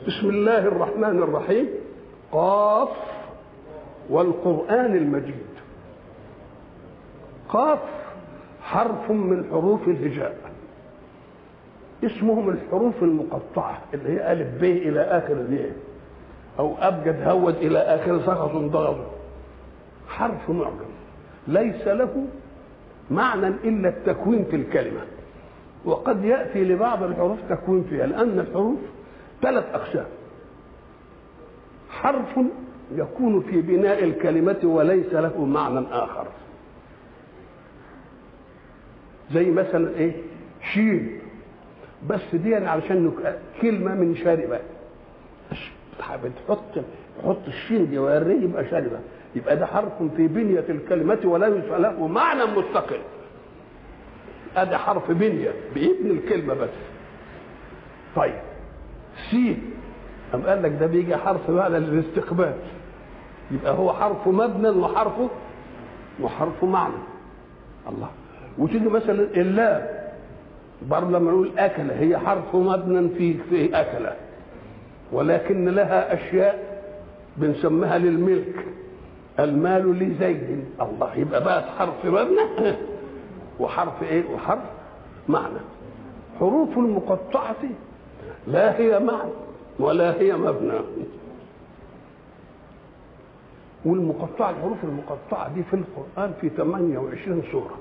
بسم الله الرحمن الرحيم قاف والقرآن المجيد قاف حرف من حروف الهجاء اسمهم الحروف المقطعة اللي هي ألف ب إلى آخر ذي أو أبجد هود إلى آخر سخص ضغط حرف معجم ليس له معنى إلا التكوين في الكلمة وقد يأتي لبعض الحروف تكوين فيها لأن الحروف ثلاث أقسام حرف يكون في بناء الكلمة وليس له معنى آخر زي مثلا إيه شين بس دي علشان كلمة من شاربة بتحط تحط الشين دي ويريه يبقى شاربة يبقى ده حرف في بنية الكلمة وليس له معنى مستقل ادي حرف بنية بيبني الكلمة بس طيب سين أم قال لك ده بيجي حرف معنى للاستقبال يبقى هو حرف مبنى وحرفه وحرف معنى الله وتيجي مثلا اللام برضه لما نقول أكل هي حرف مبنى في في أكل ولكن لها أشياء بنسميها للملك المال لزيد الله يبقى بقى حرف مبنى وحرف ايه وحرف معنى حروف المقطعة لا هي معنى ولا هي مبنى والمقطعة الحروف المقطعة دي في القرآن في 28 سورة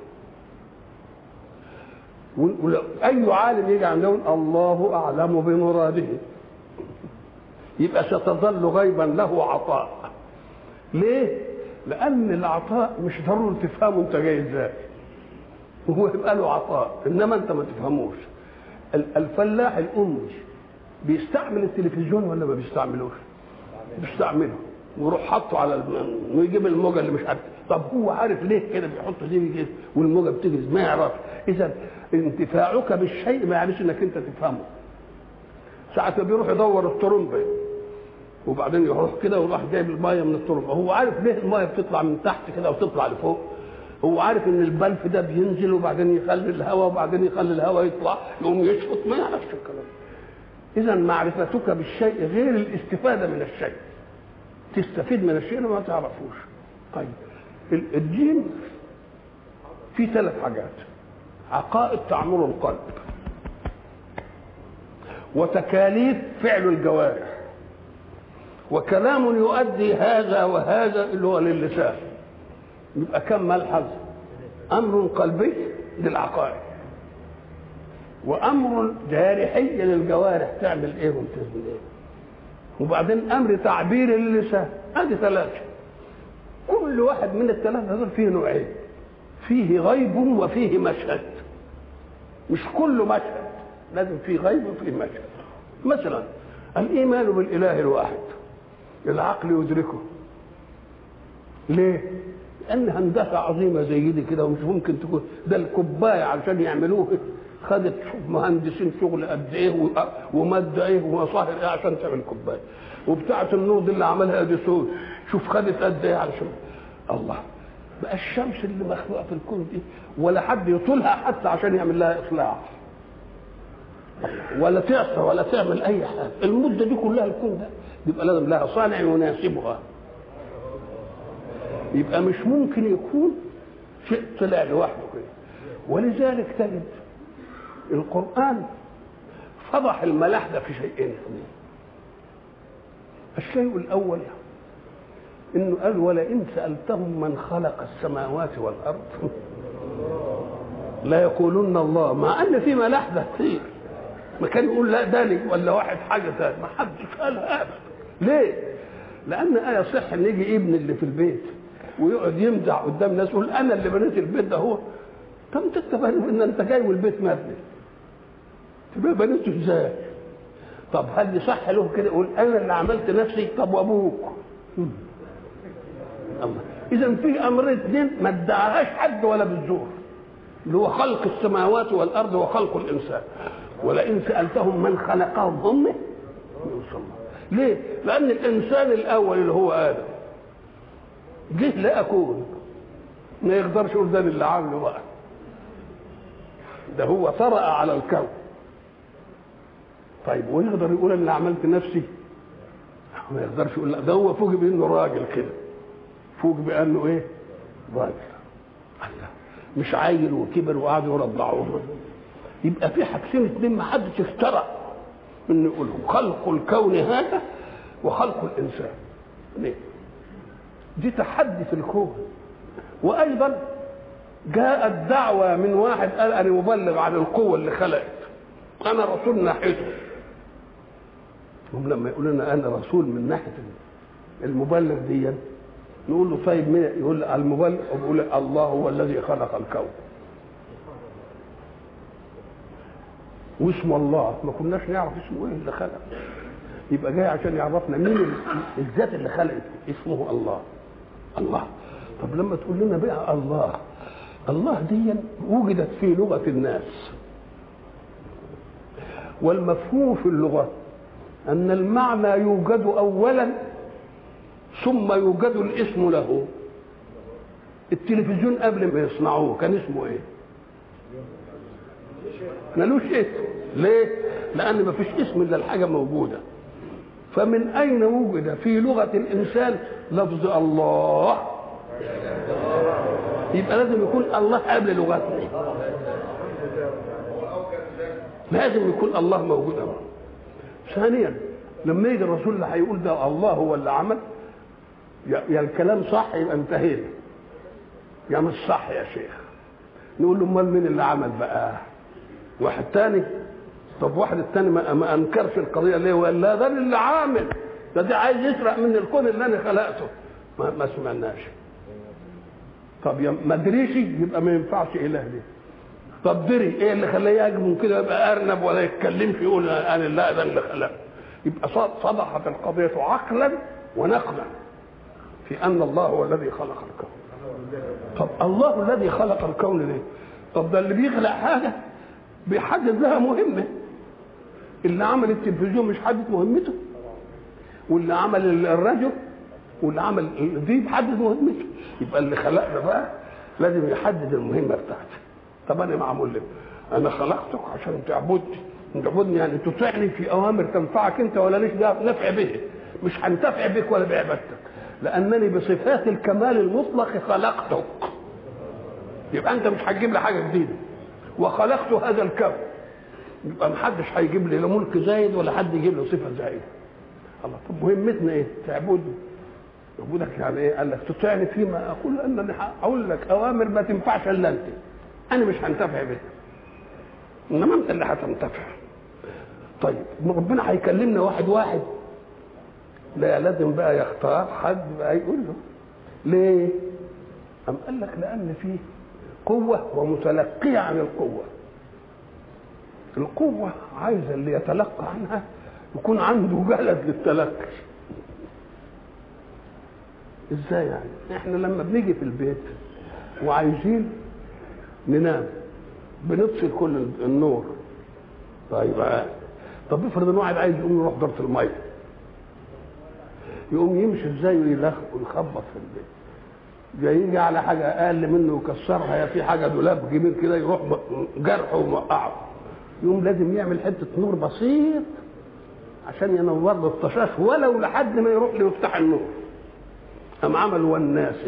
أي عالم يجي عندهم الله أعلم بمراده يبقى ستظل غيبا له عطاء ليه؟ لأن العطاء مش ضروري تفهمه أنت جاي إزاي وهو يبقى له عطاء إنما أنت ما تفهموش الفلاح الأمي بيستعمل التلفزيون ولا ما بيستعملوش؟ بيستعمله ويروح حاطه على الم... ويجيب الموجه اللي مش عارف طب هو عارف ليه كده بيحط دي كده والموجه بتجري ما يعرفش اذا انتفاعك بالشيء ما يعنيش انك انت تفهمه ساعة ما بيروح يدور الطرمبة وبعدين يروح كده ويروح جايب المية من الطرمبة هو عارف ليه المية بتطلع من تحت كده وتطلع لفوق هو عارف ان البلف ده بينزل وبعدين يخلي الهواء وبعدين يخلي الهواء يطلع يقوم يشفط ما يعرفش الكلام اذا معرفتك بالشيء غير الاستفادة من الشيء تستفيد من الشيء ما تعرفوش طيب الدين في ثلاث حاجات عقائد تعمر القلب وتكاليف فعل الجوارح وكلام يؤدي هذا وهذا اللي هو للسان يبقى كم ملحظ امر قلبي للعقائد وامر جارحي للجوارح تعمل ايه وتعمل ايه وبعدين امر تعبيري للسان ادي ثلاثه كل واحد من الثلاثه دول فيه نوعين فيه غيب وفيه مشهد مش كله مشهد لازم فيه غيب وفيه مشهد مثلا الايمان بالاله الواحد العقل يدركه ليه لان هندسه عظيمه زي دي كده ومش ممكن تكون ده الكوبايه علشان يعملوه خدت شوف مهندسين شغل قد ايه وماده ايه ومصاهر ايه عشان تعمل كوبايه وبتاعه النور دي اللي عملها اديسون شوف خدت قد ايه علشان الله بقى الشمس اللي مخلوقه في الكون دي ولا حد يطولها حتى عشان يعمل لها اصلاح ولا تعصى ولا تعمل اي حاجه المده دي كلها الكون ده يبقى لازم لها صانع يناسبها يبقى مش ممكن يكون شيء طلع لوحده كده ولذلك تجد القرآن فضح الملاحدة في شيئين الشيء الأول إنه قال ولئن سألتهم من خلق السماوات والأرض لا يقولون الله مع أن في ملاحدة كتير ما كان يقول لا داني ولا واحد حاجة ثانية ما حدش قالها أبدا ليه؟ لأن آية صح إن يجي ابن اللي في البيت ويقعد يمزع قدام الناس يقول أنا اللي بنيت البيت ده هو طب أنت تفهم إن أنت جاي والبيت مبني تبقى بنيته ازاي؟ طب هل صح له كده يقول انا اللي عملت نفسي طب وابوك الله اذا في امر اثنين ما ادعاهاش حد ولا بالزور اللي هو خلق السماوات والارض وخلق الانسان ولئن سالتهم من خلقهم هم ليه؟ لان الانسان الاول اللي هو ادم جه لا اكون ما يقدرش يقول ده اللي عامله بقى ده هو طرأ على الكون طيب ويقدر يقول انا عملت نفسي ما يقدرش يقول لا ده هو فوق بانه راجل كده فوق بانه ايه راجل الله مش عيل وكبر وقعدوا يرضعوه يبقى في حاجتين اتنين ما حدش افترى انه يقولهم خلق الكون هذا وخلق الانسان ليه؟ دي تحدي في الكون وايضا جاءت دعوة من واحد قال انا مبلغ عن القوة اللي خلقت انا رسول ناحيته هم لما يقول لنا انا رسول من ناحية المبلغ دي نقول له طيب مين يقول المبلغ بيقول الله هو الذي خلق الكون واسم الله ما كناش نعرف اسمه ايه اللي خلق يبقى جاي عشان يعرفنا مين الذات اللي خلقت اسمه الله الله طب لما تقول لنا بقى الله الله دي وجدت في لغة الناس والمفهوم في اللغة أن المعنى يوجد أولا ثم يوجد الاسم له التلفزيون قبل ما يصنعوه كان اسمه ايه ملوش اسم ليه لان ما فيش اسم الا الحاجه موجوده فمن اين وجد في لغه الانسان لفظ الله يبقى لازم يكون الله قبل لغتنا لازم يكون الله موجود أولا. ثانيا لما يجي الرسول اللي هيقول ده الله هو اللي عمل يا الكلام صح يبقى انتهينا يا مش صح يا شيخ نقول له امال مين اللي عمل بقى واحد تاني طب واحد التاني ما, ما انكرش القضيه ليه وقال لا ده اللي عامل ده ده عايز يسرق من الكون اللي انا خلقته ما, ما سمعناش طب يا ما دريش يبقى ما ينفعش اله دي طب دري ايه اللي خلاه يجمن كده يبقى ارنب ولا يتكلمش يقول انا لا ده اللي خلق يبقى صدحت القضيه عقلا ونقلا في ان الله هو الذي خلق الكون طب الله الذي خلق الكون ليه طب ده اللي بيخلق حاجه بيحدد لها مهمه اللي عمل التلفزيون مش حدد مهمته واللي عمل الراديو واللي عمل دي بيحدد مهمته يبقى اللي خلقنا بقى لازم يحدد المهمه بتاعتي طب انا معمول ليه انا خلقتك عشان تعبدني تعبدني يعني تطيعني في اوامر تنفعك انت ولا ليش نفع به مش هنتفع بك ولا بعبادتك لانني بصفات الكمال المطلق خلقتك يبقى انت مش هتجيب لي حاجه جديده وخلقت هذا الكون يبقى محدش هيجيب لي لا ملك زايد ولا حد يجيب له صفه زايده الله طب مهمتنا ايه تعبدني يعبدك يعني ايه قال لك تطيعني فيما اقول انني هقول لك اوامر ما تنفعش الا انت انا مش هنتفع بك انما انت اللي هتنتفع طيب ربنا هيكلمنا واحد واحد لا لازم بقى يختار حد بقى يقول له ليه أم قال لك لأن فيه قوة ومتلقية عن القوة القوة عايزة اللي يتلقى عنها يكون عنده جلد للتلقي ازاي يعني احنا لما بنيجي في البيت وعايزين ننام بنطفي كل النور طيب طب افرض ان واحد عايز يقوم يروح دورة الميه يقوم يمشي ازاي ويخبط في البيت جاي يجي على حاجه اقل منه يكسرها يا في حاجه دولاب كبير كده يروح جرحه وموقعه يقوم لازم يعمل حته نور بسيط عشان ينور له الطشاش ولو لحد ما يروح له يفتح النور قام عمل وناسه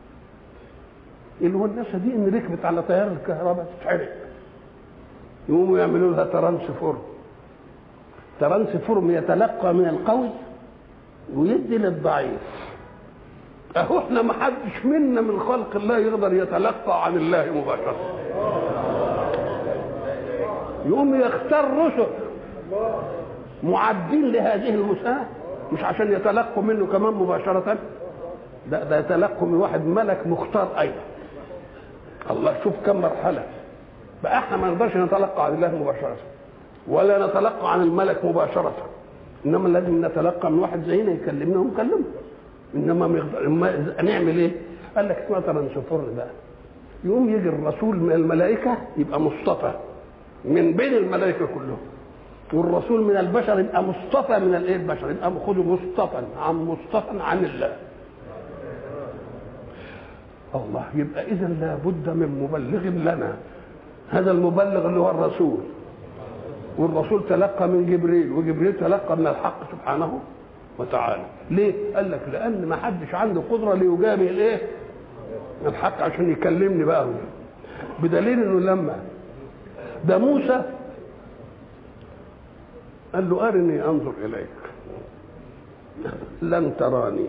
الوناسه دي ان ركبت على تيار الكهرباء تتحرق يقوموا يعملوا لها ترانسفورم ترانسفورم يتلقى من القوي ويدي للضعيف اهو احنا ما حدش منا من خلق الله يقدر يتلقى عن الله مباشرة يقوم يختار رسل معدين لهذه المساءة مش عشان يتلقوا منه كمان مباشرة ده ده يتلقوا من واحد ملك مختار ايضا الله شوف كم مرحلة بقى احنا ما نقدرش نتلقى عن الله مباشرة ولا نتلقى عن الملك مباشرة انما لازم نتلقى من واحد زينا يكلمنا ونكلمه انما مقدر نعمل ايه؟ قال لك اسمها ترانسفورم بقى يقوم يجي الرسول من الملائكه يبقى مصطفى من بين الملائكه كلهم والرسول من البشر يبقى مصطفى من الايه البشر يبقى خذوا مصطفى عن مصطفى عن الله الله يبقى اذا لابد من مبلغ لنا هذا المبلغ اللي هو الرسول والرسول تلقى من جبريل وجبريل تلقى من الحق سبحانه وتعالى ليه قال لك لان ما حدش عنده قدره ليجابه الايه الحق عشان يكلمني بقى هو بدليل انه لما ده موسى قال له ارني انظر اليك لن تراني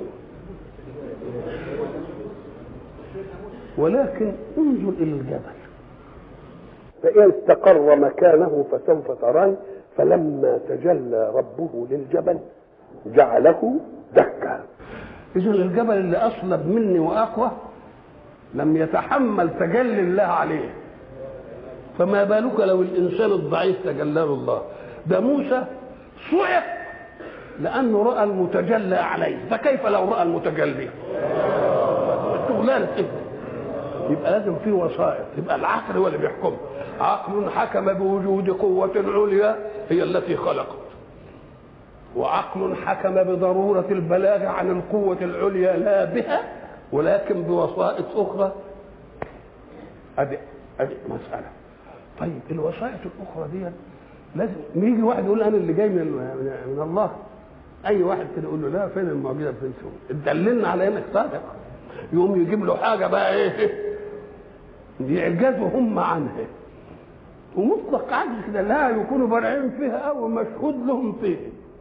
ولكن انظر الى الجبل فإن استقر مكانه فسوف تراني فلما تجلى ربه للجبل جعله دكا إذا الجبل اللي أصلب مني وأقوى لم يتحمل تجلي الله عليه فما بالك لو الإنسان الضعيف تجلى له الله ده موسى صعق لأنه رأى المتجلى عليه فكيف لو رأى المتجلي شغلانة كده يبقى لازم في وسائط يبقى العقل هو اللي بيحكم عقل حكم بوجود قوة عليا هي التي خلقت وعقل حكم بضرورة البلاغ عن القوة العليا لا بها ولكن بوسائط أخرى أدي أدي مسألة طيب الوسائط الأخرى دي لازم يجي واحد يقول أنا اللي جاي من, من الله أي واحد كده يقول له لا فين المعجزة فين شو دللنا على إنك صادق يقوم يجيب له حاجة بقى إيه يعجزوا هم عنها ومطلق عجز كده لا يكونوا بارعين فيها او مشهود لهم فيه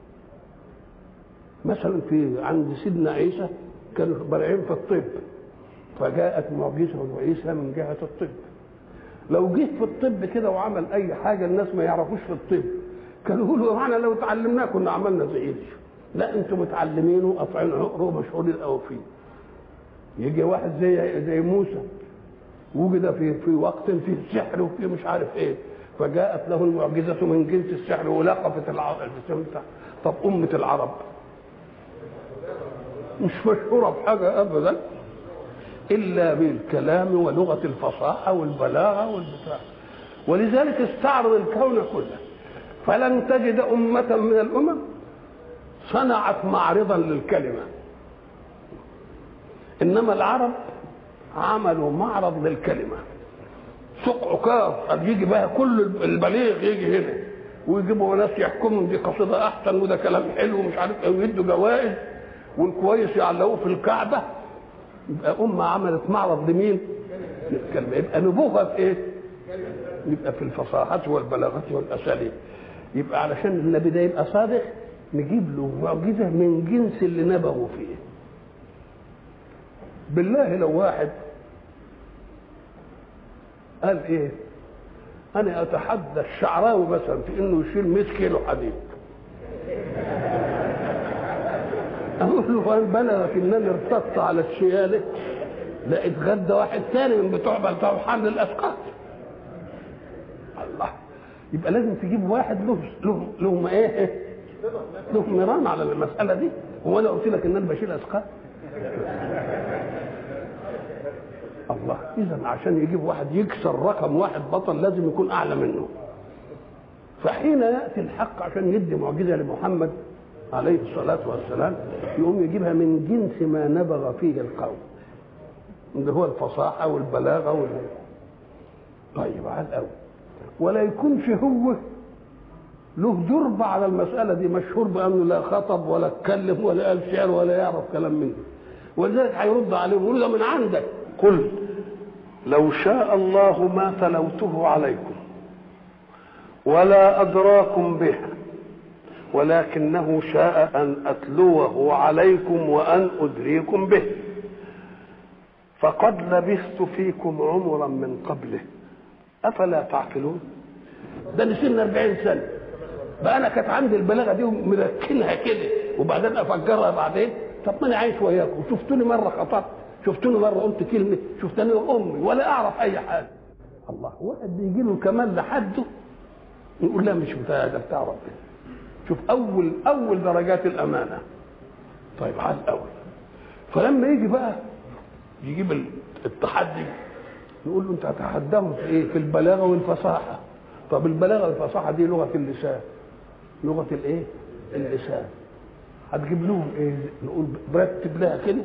مثلا في عند سيدنا عيسى كانوا بارعين في الطب فجاءت معجزه عيسى من جهه الطب لو جه في الطب كده وعمل اي حاجه الناس ما يعرفوش في الطب كانوا يقولوا احنا لو اتعلمناه كنا عملنا زي دي لا انتم متعلمين وقاطعين عقر ومشهورين قوي فيه يجي واحد زي زي موسى وجد في في وقت فيه سحر وفيه مش عارف ايه فجاءت له المعجزة من جنس السحر ولقفت العرب طب أمة العرب مش مشهورة بحاجة أبدا إلا بالكلام ولغة الفصاحة والبلاغة والبتاع ولذلك استعرض الكون كله فلن تجد أمة من الأمم صنعت معرضا للكلمة إنما العرب عملوا معرض للكلمة سوق عكاظ قد يجي بقى كل البليغ يجي هنا ويجيبوا ناس يحكموا دي قصيدة أحسن وده كلام حلو ومش عارف إيه ويدوا جوائز والكويس يعلقوه في الكعبة يبقى أمة عملت معرض لمين؟ للكلمة يبقى نبوغة في إيه؟ يبقى في الفصاحة والبلاغة والأساليب يبقى علشان النبي ده يبقى صادق نجيب له معجزة من جنس اللي نبغوا فيه بالله لو واحد قال ايه انا اتحدى الشعراوي مثلا في انه يشيل 100 كيلو حديد اقول له هل بلغك انني ارتدت على الشياله لا اتغدى واحد تاني من بتوع بتوع حمل الاثقال الله يبقى لازم تجيب واحد له له له ايه له مران على المساله دي هو انا قلت لك ان انا بشيل اثقال الله اذا عشان يجيب واحد يكسر رقم واحد بطل لازم يكون اعلى منه فحين ياتي الحق عشان يدي معجزه لمحمد عليه الصلاه والسلام يقوم يجيبها من جنس ما نبغ فيه القوم اللي هو الفصاحه والبلاغه وال... طيب على الاول ولا يكونش هو له جربة على المسألة دي مشهور بأنه لا خطب ولا اتكلم ولا قال شعر ولا يعرف كلام منه ولذلك هيرد عليهم يقول ده من عندك قل لو شاء الله ما تلوته عليكم ولا أدراكم به ولكنه شاء أن أتلوه عليكم وأن أدريكم به فقد لبثت فيكم عمرا من قبله أفلا تعقلون ده نسينا 40 سنة بقى أنا كانت عندي البلاغة دي ومركنها كده وبعدين أفجرها بعدين طب ما أنا عايش وياكم شفتوني مرة خطبت شفتوني مره قلت كلمه شفتني امي ولا اعرف اي حاجه الله واحد بيجي له الكمال لحده يقول لا مش بتاع ده بتاع ربنا شوف اول اول درجات الامانه طيب على الاول فلما يجي بقى يجيب التحدي نقول له انت هتحداهم في ايه؟ في البلاغه والفصاحه طب البلاغه والفصاحه دي لغه اللسان لغه الايه؟ اللسان هتجيب لهم ايه؟ نقول برتب لها كده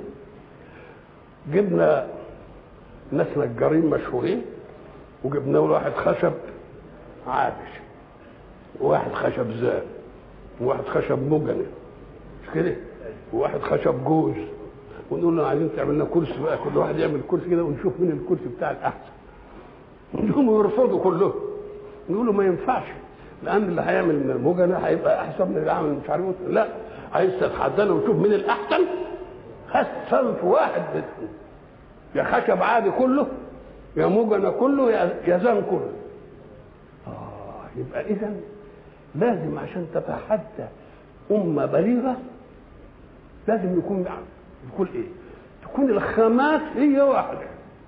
جبنا ناس نجارين مشهورين وجبنا له واحد خشب عابش وواحد خشب زان وواحد خشب مجني مش كده وواحد خشب جوز ونقول له عايزين تعمل لنا كرسي بقى كل واحد يعمل كرسي كده ونشوف مين الكرسي بتاع الاحسن يقوموا يرفضوا كلهم نقولوا ما ينفعش لان اللي هيعمل من المجنى هيبقى احسن من اللي عامل مش عارف إيه. لا عايز تتحدانا ونشوف مين الاحسن هات صنف واحد بس يا خشب عادي كله يا مجنى كله يا يا زان كله اه يبقى اذا لازم عشان تتحدى امه بليغه لازم يكون يكون ايه؟ تكون الخامات هي واحده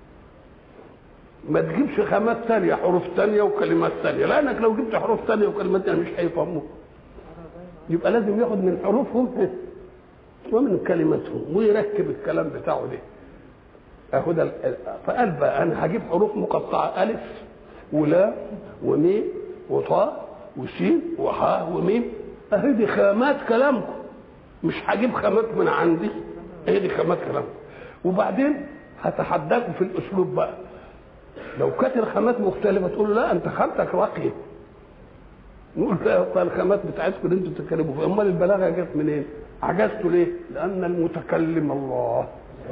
ما تجيبش خامات ثانيه حروف ثانيه وكلمات ثانيه لانك لو جبت حروف ثانيه وكلمات ثانيه مش هيفهموها يبقى لازم ياخد من حروفهم ومن كلماتهم ويركب الكلام بتاعه ده اخد ال- فقال بقى انا هجيب حروف مقطعه الف ولا وميم وطاء وسين وحاء وميم اهي دي خامات كلامكم مش هجيب خامات من عندي هي دي خامات كلامكم وبعدين هتحداكم في الاسلوب بقى لو كانت الخامات مختلفه تقول له لا انت خامتك راقيه نقول لا الخامات بتاعتكم اللي انتوا بتتكلموا فيها امال البلاغه جت منين؟ عجزتوا ليه؟ لان المتكلم الله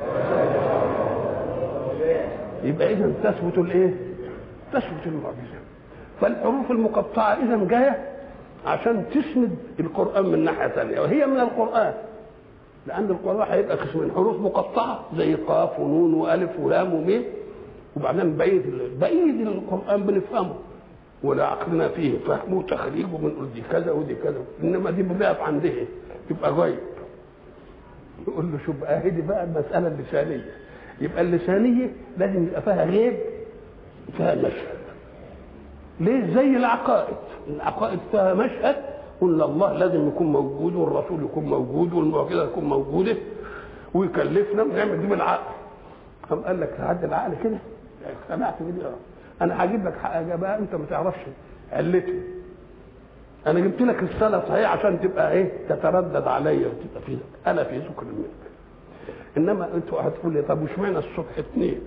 يبقى اذا تثبت الايه؟ تثبت المعجزه فالحروف المقطعه اذا جايه عشان تسند القران من ناحيه ثانيه وهي من القران لان القران هيبقى قسمين حروف مقطعه زي قاف ونون والف ولام وميم وبعدين بقيه بقيه القران بنفهمه ولا عقلنا فيه فهم وتخريج وبنقول دي كذا ودي كذا انما دي بقى عندها تبقى غيب يقول له شوف اهي دي بقى المساله اللسانيه يبقى اللسانيه لازم يبقى فيها غيب فيها مشهد ليه زي العقائد العقائد فيها مشهد قلنا الله لازم يكون موجود والرسول يكون موجود والمعجزه تكون موجوده ويكلفنا ونعمل دي بالعقل قام قال لك تعدي العقل كده سمعت بدي اه انا هجيب لك حاجه بقى انت ما تعرفش علتها انا جبت لك الصلاه صحيح عشان تبقى ايه تتردد عليا وتبقى في انا في ذكر منك انما انتوا هتقول لي طب واشمعنى الصبح اثنين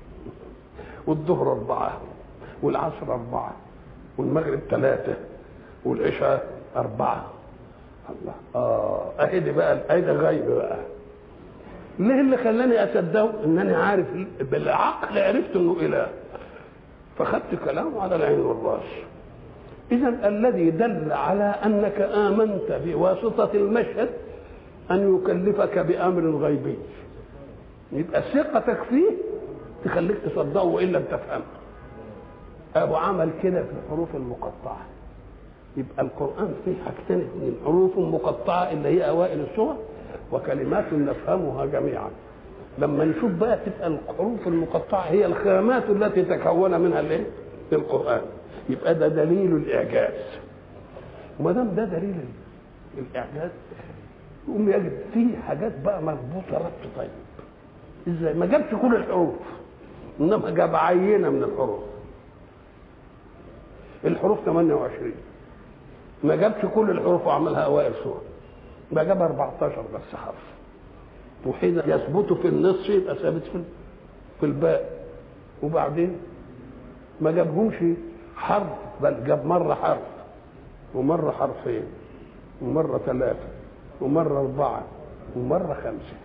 والظهر اربعه والعصر اربعه والمغرب ثلاثه والعشاء اربعه الله اه اهي دي بقى اهي ده غيب بقى ليه اللي خلاني اصدقه انني عارف بالعقل عرفت انه اله فخدت كلامه على العين والراس اذا الذي دل على انك امنت بواسطه المشهد ان يكلفك بامر غيبي يبقى ثقتك فيه تخليك تصدقه وان لم تفهمه ابو عمل كده في الحروف المقطعه يبقى القران فيه حاجتين اثنين حروف مقطعه اللي هي اوائل السور وكلمات نفهمها جميعا لما نشوف بقى تبقى الحروف المقطعه هي الخامات التي تكون منها الايه؟ القران يبقى ده دليل الاعجاز وما دام ده دليل الاعجاز يقوم يجد فيه حاجات بقى مربوطه ربط طيب ازاي ما جابش كل الحروف انما جاب عينه من الحروف الحروف 28 ما جابش كل الحروف وعملها اوائل سور ما جاب 14 بس حرف وحين يثبت في النصف يبقى ثابت في في الباء وبعدين ما جابهمش حرف بل جاب مره حرف ومره حرفين ومره ثلاثه ومره اربعه ومره خمسه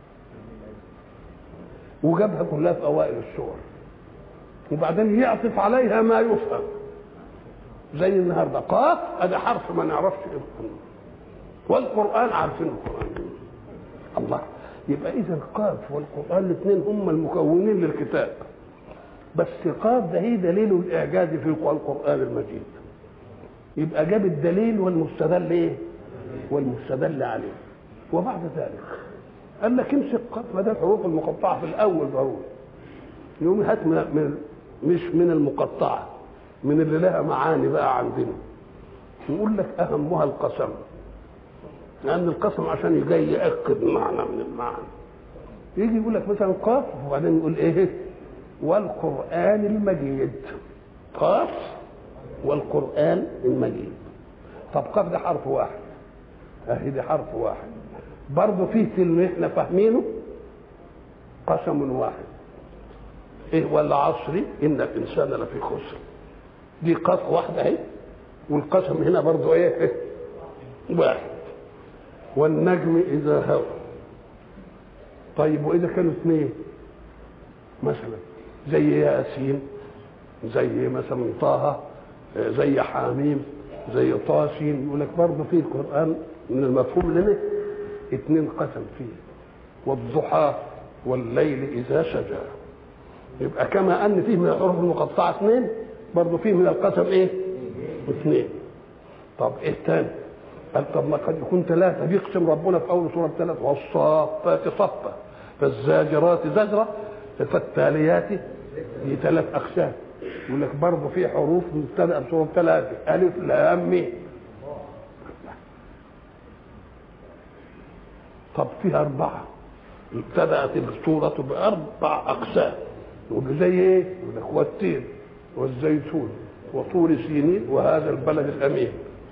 وجابها كلها في اوائل السور وبعدين يعطف عليها ما يفهم زي النهارده قاف ادي حرف ما نعرفش ايه والقران عارفين القران الله يبقى اذا قاف والقران الاثنين هم المكونين للكتاب بس قاف ده هي دليل الاعجاز في القران المجيد يبقى جاب الدليل والمستدل ايه والمستدل عليه وبعد ذلك قال لك امسك قاف ما ده الحروف المقطعه في الاول ضروري يقوم هات من, من مش من المقطعه من اللي لها معاني بقى عندنا يقول لك اهمها القسم لان القسم عشان يجي ياكد معنى من المعنى يجي يقول لك مثلا قاف وبعدين يقول ايه والقران المجيد قاف والقران المجيد طب قاف ده حرف واحد اهي دي حرف واحد برضه فيه كلمه احنا فاهمينه قسم واحد ايه والعصر ان الانسان لفي خسر دي قاف واحده اهي والقسم هنا برضو ايه واحد والنجم اذا هوى طيب واذا كانوا اثنين مثلا زي ياسين زي مثلا طه زي حاميم زي طاسين يقول لك برضه في القران من المفهوم لنا اثنين قسم فيه والضحى والليل اذا سجى يبقى كما ان فيه من الحروف المقطعه اثنين برضه فيه من القسم ايه؟ اثنين طب ايه تاني؟ قال طب ما قد يكون ثلاثه بيقسم ربنا في اول سوره ثلاثه والصافات صفا فالزاجرات زجره فالتاليات دي ثلاث اقسام يقول لك برضه في حروف مبتدا بسوره ثلاثه الف لام ميم طب فيها اربعه ابتدات السوره باربع اقسام يقول زي ايه؟ يقول لك والتين والزيتون وطور سينين وهذا البلد الامين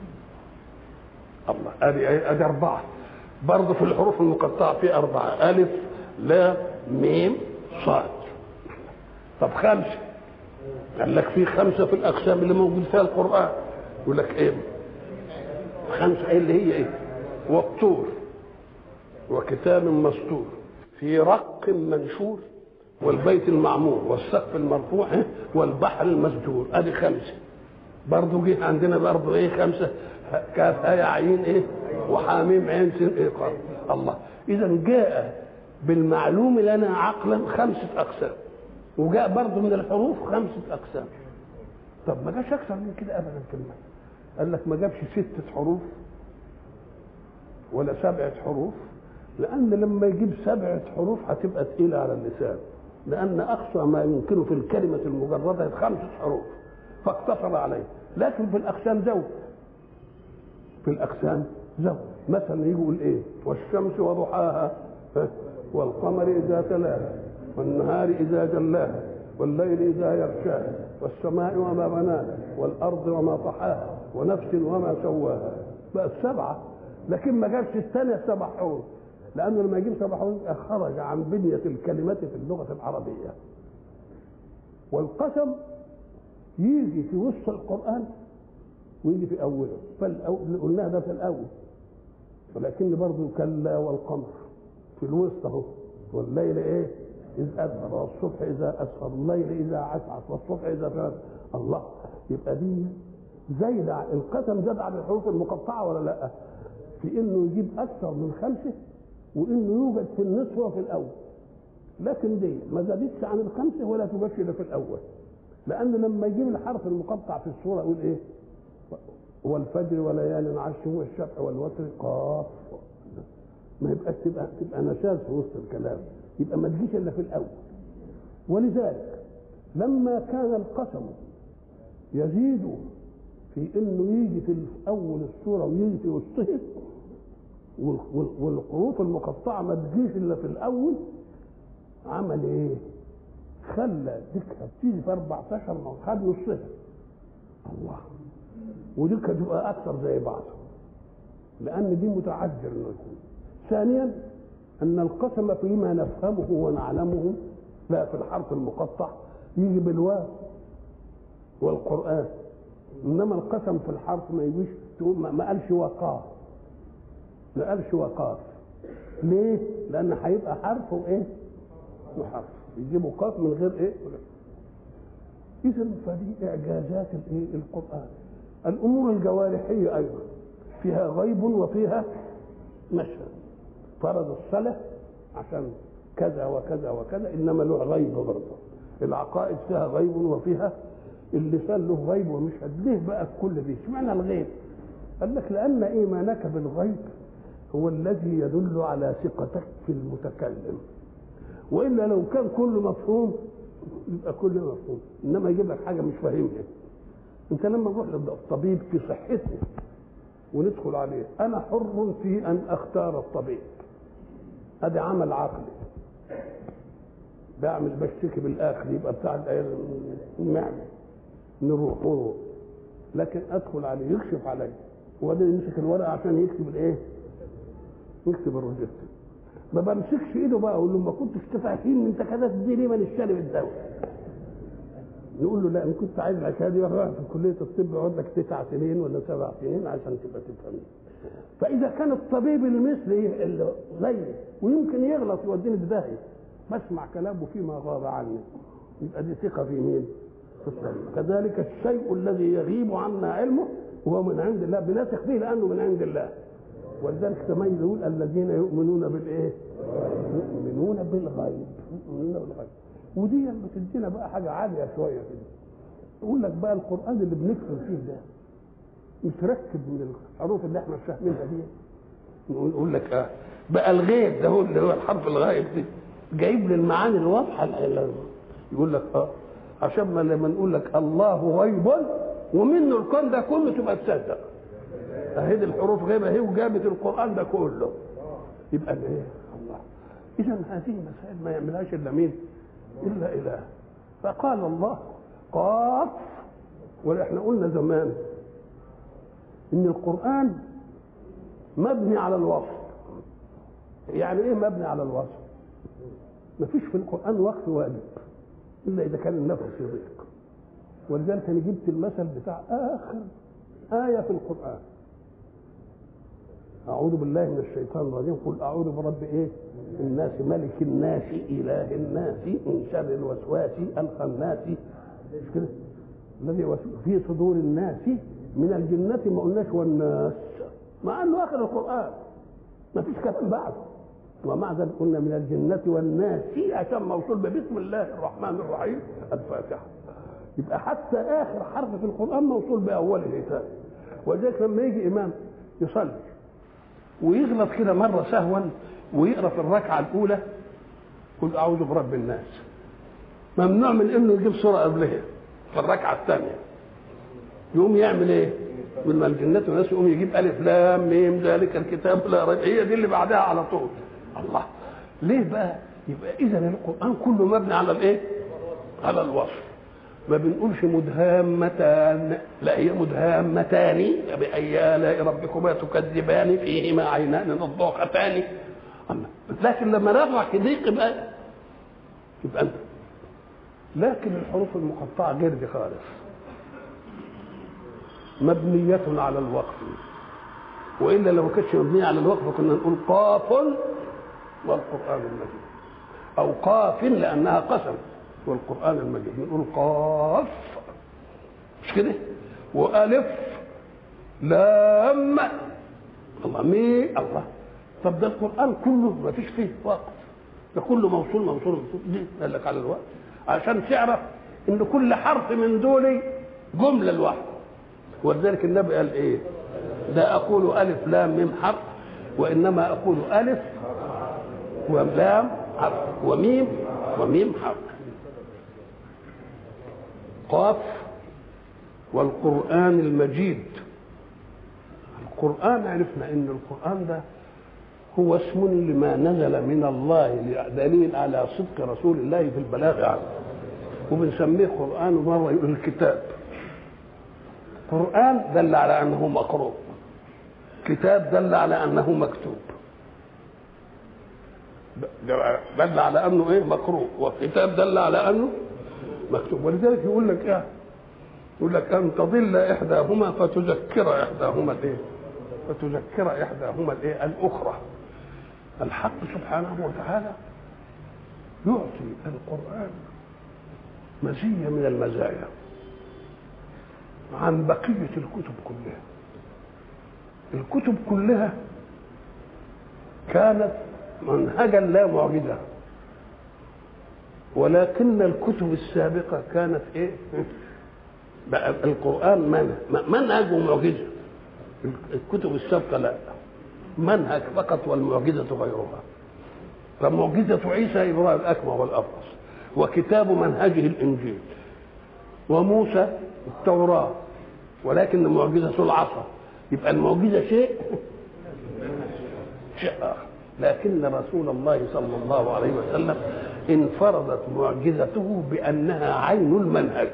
الله ادي ادي اربعه برضه في الحروف المقطعه في اربعه الف لام ميم صاد طب خمسه قال لك في خمسه في الاقسام اللي موجود فيها القران يقول لك ايه خمسه ايه اللي هي ايه والطور وكتاب مسطور في رق منشور والبيت المعمور والسقف المرفوع والبحر المسجور ادي خمسه برضه جه عندنا برضه ايه خمسه كاف هاء عين ايه وحاميم عين سين ايه قال الله اذا جاء بالمعلوم لنا عقلا خمسه اقسام وجاء برضه من الحروف خمسه اقسام طب ما جاش اكثر من كده ابدا في المعنى قال لك ما جابش ستة حروف ولا سبعة حروف لأن لما يجيب سبعة حروف هتبقى تقيلة على اللسان لأن أقصى ما يمكنه في الكلمة المجردة خمسة حروف فاقتصر عليه لكن في الأقسام زود في الأقسام زود مثلا يقول إيه والشمس وضحاها والقمر إذا تلاها والنهار إذا جلاها والليل إذا يغشاها والسماء وما بناها والأرض وما طحاها ونفس وما سواها بقت سبعة لكن ما جابش الثانية سبع حروف لأنه لما يجيب سبع حروف خرج عن بنية الكلمات في اللغة العربية والقسم يجي في وسط القرآن ويجي في أوله فالأول قلناها ده في الأول ولكن برضه كلا والقمر في الوسط أهو والليل إيه؟ إذ أدبر والصبح إذا أسفر الليل إذا عسعس والصبح إذا فات الله يبقى دي زايد القسم زاد على الحروف المقطعة ولا لأ؟ في إنه يجيب أكثر من خمسة وإنه يوجد في النصف وفي الأول لكن دي ما زادتش عن الخمسة ولا توجدش إلا في الأول لأن لما يجيب الحرف المقطع في الصورة يقول إيه؟ والفجر وليال عشر والشفع والوتر قاف ما يبقاش تبقى تبقى نشاز في وسط الكلام يبقى ما تجيش الا في الاول ولذلك لما كان القسم يزيد في انه يجي في اول السوره ويجي في وسطها والحروف المقطعه ما تجيش الا في الاول عمل ايه؟ خلى ديكها بتيجي في 14 موضع خد نصها الله وديكها تبقى اكثر زي بعض لان دي متعذر انه يكون ثانيا ان القسم فيما نفهمه ونعلمه لا في الحرف المقطع يجي بالواو والقران انما القسم في الحرف ما يجيش تقول ما قالش وقاف ما قالش وقاف ليه؟ لان هيبقى حرف وايه؟ وحرف يجيبوا قاف من غير ايه؟ اذا فدي اعجازات الايه؟ القران الامور الجوارحيه ايضا فيها غيب وفيها مشهد فرض الصلاة عشان كذا وكذا وكذا إنما له غيب برضه العقائد فيها غيب وفيها اللسان له غيب ومشهد ليه بقى كل دي اشمعنى الغيب قال لك لأن إيمانك بالغيب هو الذي يدل على ثقتك في المتكلم وإلا لو كان كله مفهوم يبقى كله مفهوم إنما يجيب لك حاجة مش فاهمها أنت لما نروح للطبيب في صحته وندخل عليه أنا حر في أن أختار الطبيب هذا عمل عقلي بعمل بشتكي بالاخر يبقى بتاع المعمل نروح ونروح لكن ادخل عليه يكشف علي وبعدين يمسك الورقه عشان يكتب الايه؟ يكتب الروجيتا ما بمسكش ايده بقى اقول له ما كنتش تفاهمني انت كذا تدي ليه من الشارب الدواء نقول له لا ان كنت عايز الحكايه دي روح في كليه الطب يقعد لك تسع سنين ولا سبع سنين عشان تبقى تفهم فاذا كان الطبيب المثلي اللي زي ويمكن يغلط يوديني في داهيه بسمع كلامه فيما غاب عني يبقى دي ثقه في مين؟ في الطبيب كذلك الشيء الذي يغيب عنا علمه هو من عند الله بنثق فيه لانه من عند الله ولذلك تميز يقول الذين يؤمنون بالايه؟ يؤمنون بالغيب يؤمنون بالغيب ودي بتدينا بقى حاجه عاليه شويه كده يقول لك بقى القران اللي بنكتب فيه ده متركب من الحروف اللي احنا مش فاهمينها دي نقول لك اه بقى الغيب ده هو اللي هو الحرف الغائب دي جايب لي المعاني الواضحه يقول لك اه عشان ما لما نقول لك الله غيب ومنه الكون ده كله تبقى تصدق اهي دي الحروف غيبه اهي وجابت القران ده كله يبقى ايه الله اذا هذه مسائل ما يعملهاش الا مين الا اله فقال الله قاف واحنا قلنا زمان ان القران مبني على الوصف يعني ايه مبني على الوصف ما فيش في القران وقف واجب الا اذا كان النفس يضيق ولذلك انا جبت المثل بتاع اخر ايه في القران أعوذ بالله من الشيطان الرجيم قل أعوذ برب إيه؟ الناس ملك الناس إله الناس من شر الوسواس الخناس مش كده؟ الذي في صدور الناس من الجنة ما قلناش والناس مع أنه آخر القرآن ما فيش كلام بعده ومع ذلك قلنا من الجنة والناس عشان موصول ببسم الله الرحمن الرحيم الفاتحة يبقى حتى آخر حرف في القرآن موصول بأوله ثاني ولذلك لما يجي إمام يصلي ويغلط كده مرة سهوا ويقرا في الركعة الأولى قل أعوذ برب الناس ممنوع من إنه يجيب سورة قبلها في الركعة الثانية يقوم يعمل إيه؟ من ما الجنة والناس يقوم يجيب ألف لام ميم ذلك الكتاب لا ريب هي دي اللي بعدها على طول الله ليه بقى؟ يبقى إذا القرآن كله مبني على الإيه؟ على الوصف ما بنقولش مدهامتان لا هي مدهامتان فبأي آلاء ربكما تكذبان فيهما عينان نضاختان لكن لما نرفع كضيق يبقى يبقى انت لكن الحروف المقطعة غير دي خالص مبنية على الوقف وإلا لو كانتش مبنية على الوقف كنا نقول قاف والقرآن المجيد أو قاف لأنها قسم والقرآن المجيد نقول قاف مش كده وألف لام الله مي الله طب ده القرآن كله ما فيش فيه وقت ده كله موصول موصول موصول دي قال لك على الوقت عشان تعرف ان كل حرف من دول جملة لوحده ولذلك النبي قال ايه لا اقول الف لام ميم حرف وانما اقول الف ولام حرف وميم وميم حرف قاف والقرآن المجيد القرآن عرفنا ان القرآن ده هو اسم لما نزل من الله دليل على صدق رسول الله في البلاغ عنه وبنسميه قرآن ومرة يقول الكتاب قرآن دل على أنه مقروء كتاب دل على أنه مكتوب دل على أنه إيه مقروء وكتاب دل على أنه مكتوب ولذلك يقول لك ايه يقول لك ان تضل احداهما فتذكر احداهما الايه فتذكر احداهما الايه الاخرى الحق سبحانه وتعالى يعطي القران مزيه من المزايا عن بقيه الكتب كلها الكتب كلها كانت منهجا لا معجزه ولكن الكتب السابقة كانت إيه؟ بقى القرآن منهج منهج ومعجزة الكتب السابقة لا منهج فقط والمعجزة غيرها فمعجزة عيسى إبراهيم الأكمى والأبرص وكتاب منهجه الإنجيل وموسى التوراة ولكن معجزة العصا يبقى المعجزة شيء شيء آخر لكن رسول الله صلى الله عليه وسلم انفردت معجزته بانها عين المنهج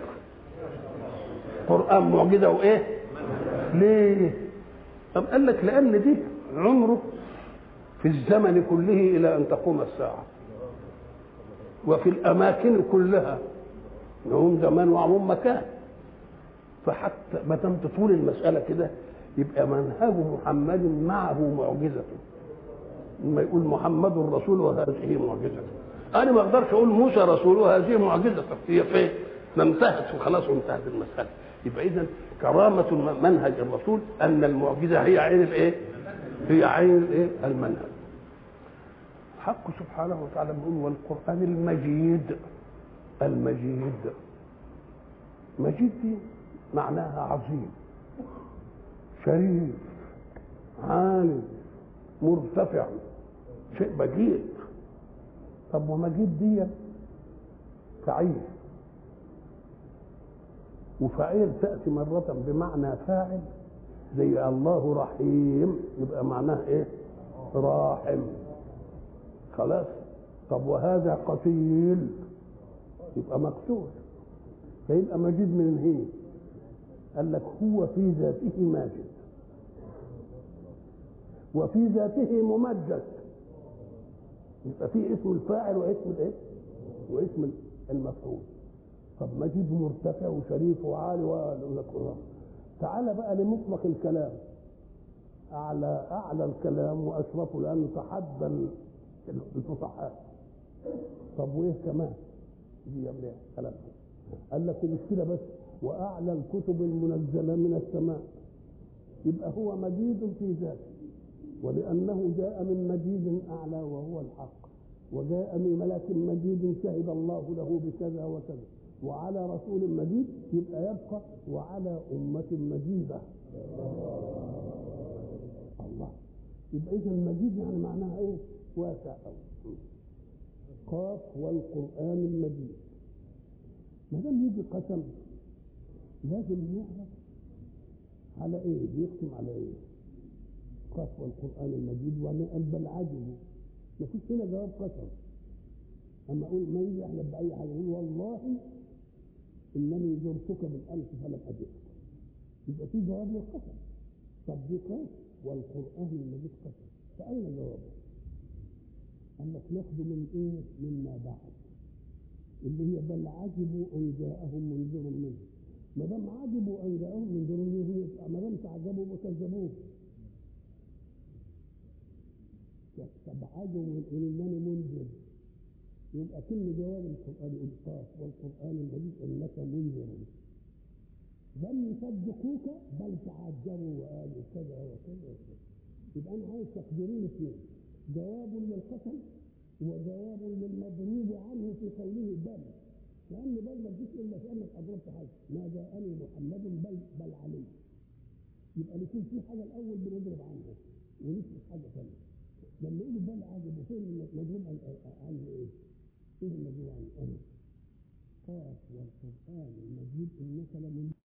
قران معجزه وايه ليه طب قال لك لان دي عمره في الزمن كله الى ان تقوم الساعه وفي الاماكن كلها عموم زمان وعموم مكان فحتى ما دام تطول المساله كده يبقى منهج محمد معه معجزته لما يقول محمد رسول وهذه معجزته انا ما اقدرش اقول موسى رسول وهذه معجزته هي فين ما انتهت وخلاص وانتهت المساله يبقى اذا كرامه منهج الرسول ان المعجزه هي عين الايه هي عين الايه المنهج حق سبحانه وتعالى بيقول والقران المجيد المجيد مجيد دي معناها عظيم شريف عالي مرتفع شيء مجيد طب ومجيد دي فعيل وفعيل تأتي مرة بمعنى فاعل زي الله رحيم يبقى معناه ايه راحم خلاص طب وهذا قتيل يبقى مقتول فيبقى مجيد من هي قال لك هو في ذاته ماجد وفي ذاته ممجد يبقى في اسم الفاعل واسم الايه واسم المفعول طب مجيد مرتفع وشريف وعالي ويقول تعال بقى لمطلق الكلام اعلى اعلى الكلام واشرفه لانه تحدى الفصحاء طب وايه كمان دي يا كلام قال لك مش كده بس واعلى الكتب المنزله من السماء يبقى هو مجيد في ذاته ولانه جاء من مجيد اعلى وهو الحق وجاء من ملك مجيد شهد الله له بكذا وكذا وعلى رسول مجيد يبقى يبقى وعلى أمة مجيدة الله يبقى إذا المجيد يعني معناها إيه؟ واسع أوي قاف والقرآن المجيد ما دام يجي قسم لازم نعرف على ايه بيختم على ايه قاف والقران المجيد وما بل عجبوا ما فيش هنا جواب قسم اما اقول ما يجي يحلف باي حاجه يقول والله انني زرتك بالامس فلم اجدك يبقى في جواب للقسم طب دي قاف والقران المجيد قسم فاين جوابه؟ قال لك ناخده من ايه؟ مما بعد اللي هي بل عجبوا ان جاءهم منذر منه ما دام عجبوا ان جاءهم منذر منه ما دام تعجبوا وكذبوه طب عجبوا من انني منذر يبقى كل جواب القران يقول قاف والقران المجيد انك منذر لم يصدقوك بل تعجبوا وقالوا كذا وكذا وكذا يبقى انا عايز تقديرين اثنين جواب للقسم وجواب للمضروب عنه في قوله بل لأن بل ما تجيش إلا في أنك أضربت حاجة ما جاءني محمد بل بل علي يبقى يكون في حاجة الأول بنضرب عنها ونسمع حاجة ثانية لما يقول بل عجب وفين المضروب عنه إيه؟ إيه المضروب عنه؟ أنا قاف والقرآن المجيد إنك لمن